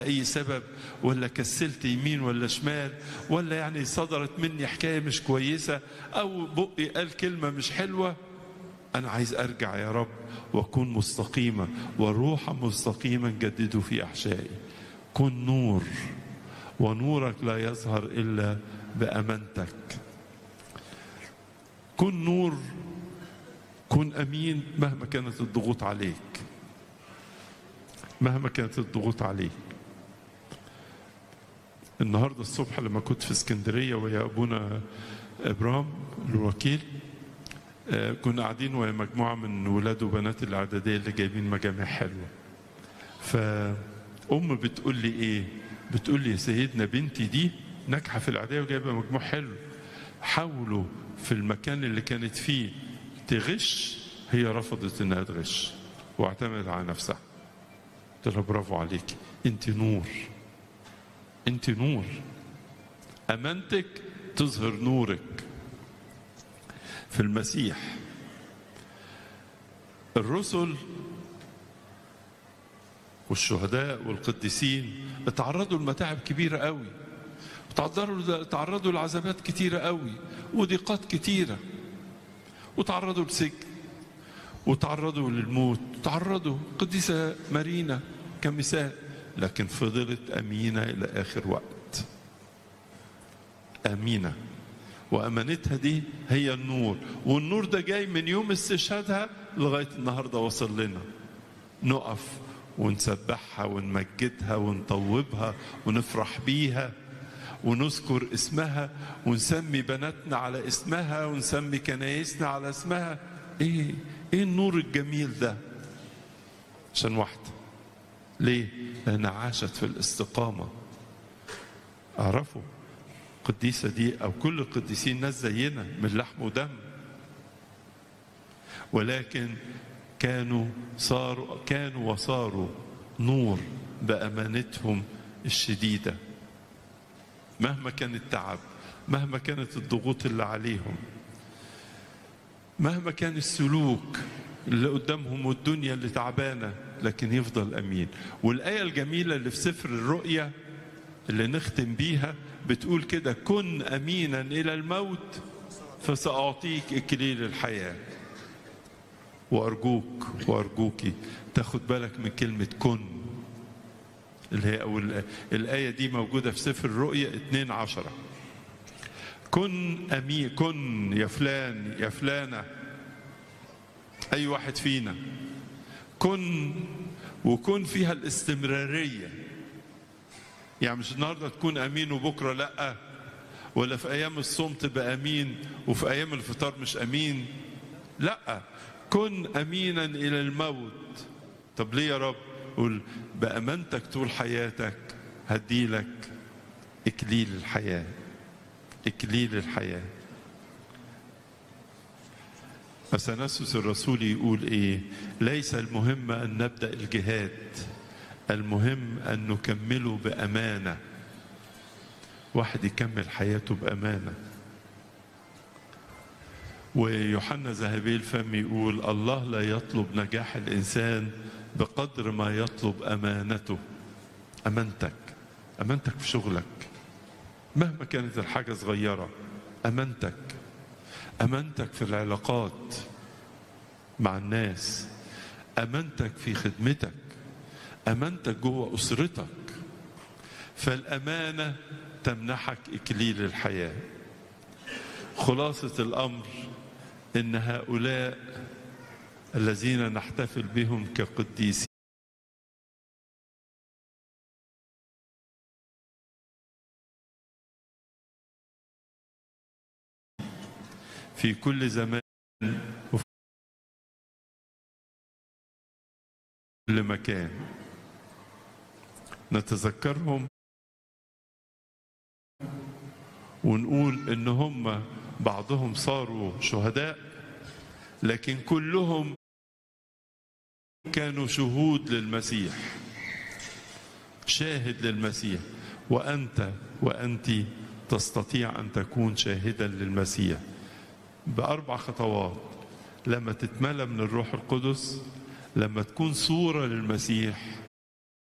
اي سبب ولا كسلت يمين ولا شمال ولا يعني صدرت مني حكايه مش كويسه او بقي قال كلمه مش حلوه انا عايز ارجع يا رب واكون مستقيمه وروحا مستقيما جدده في احشائي كن نور ونورك لا يظهر الا بامانتك كن نور كن امين مهما كانت الضغوط عليك مهما كانت الضغوط عليك النهارده الصبح لما كنت في اسكندريه ويا ابونا ابرام الوكيل آه، كنا قاعدين ويا مجموعه من ولاد وبنات الاعداديه اللي جايبين مجامع حلوه فام بتقول لي ايه بتقول لي يا سيدنا بنتي دي ناجحه في الاعداديه وجايبه مجموع حلو حاولوا في المكان اللي كانت فيه تغش هي رفضت انها تغش واعتمدت على نفسها قلت لها برافو عليكي انت نور انت نور امانتك تظهر نورك في المسيح الرسل والشهداء والقديسين اتعرضوا لمتاعب كبيره قوي تعرضوا تعرضوا لعذابات كتيره قوي وضيقات كتيره وتعرضوا لسجن وتعرضوا للموت تعرضوا قديسة مارينا كمثال لكن فضلت أمينة إلى آخر وقت أمينة وأمانتها دي هي النور والنور ده جاي من يوم استشهادها لغاية النهاردة وصل لنا نقف ونسبحها ونمجدها ونطوبها ونفرح بيها ونذكر اسمها ونسمي بناتنا على اسمها ونسمي كنايسنا على اسمها ايه ايه النور الجميل ده عشان واحدة ليه لانها عاشت في الاستقامة اعرفوا القديسة دي او كل القديسين ناس زينا من لحم ودم ولكن كانوا صاروا كانوا وصاروا نور بامانتهم الشديده مهما كان التعب مهما كانت الضغوط اللي عليهم مهما كان السلوك اللي قدامهم والدنيا اللي تعبانه لكن يفضل امين والايه الجميله اللي في سفر الرؤيا اللي نختم بيها بتقول كده كن امينا الى الموت فساعطيك اكليل الحياه وارجوك وارجوكي تاخد بالك من كلمه كن اللي هي أول الآية دي موجودة في سفر الرؤيا 2 عشرة كن أمين كن يا فلان يا فلانة أي واحد فينا كن وكن فيها الاستمرارية يعني مش النهاردة تكون أمين وبكرة لأ ولا في أيام الصوم تبقى أمين وفي أيام الفطار مش أمين لأ كن أمينا إلى الموت طب ليه يا رب قول بأمانتك طول حياتك هديلك إكليل الحياة إكليل الحياة أثناسوس الرسول يقول إيه ليس المهم أن نبدأ الجهاد المهم أن نكمله بأمانة واحد يكمل حياته بأمانة ويوحنا ذهبي الفم يقول الله لا يطلب نجاح الإنسان بقدر ما يطلب امانته امانتك امانتك في شغلك مهما كانت الحاجه صغيره امانتك امانتك في العلاقات مع الناس امانتك في خدمتك امانتك جوه اسرتك فالامانه تمنحك اكليل الحياه خلاصه الامر ان هؤلاء الذين نحتفل بهم كقديسين في كل زمان وفي كل مكان نتذكرهم ونقول ان هم بعضهم صاروا شهداء لكن كلهم كانوا شهود للمسيح شاهد للمسيح وانت وانت تستطيع ان تكون شاهدا للمسيح باربع خطوات لما تتملى من الروح القدس لما تكون صوره للمسيح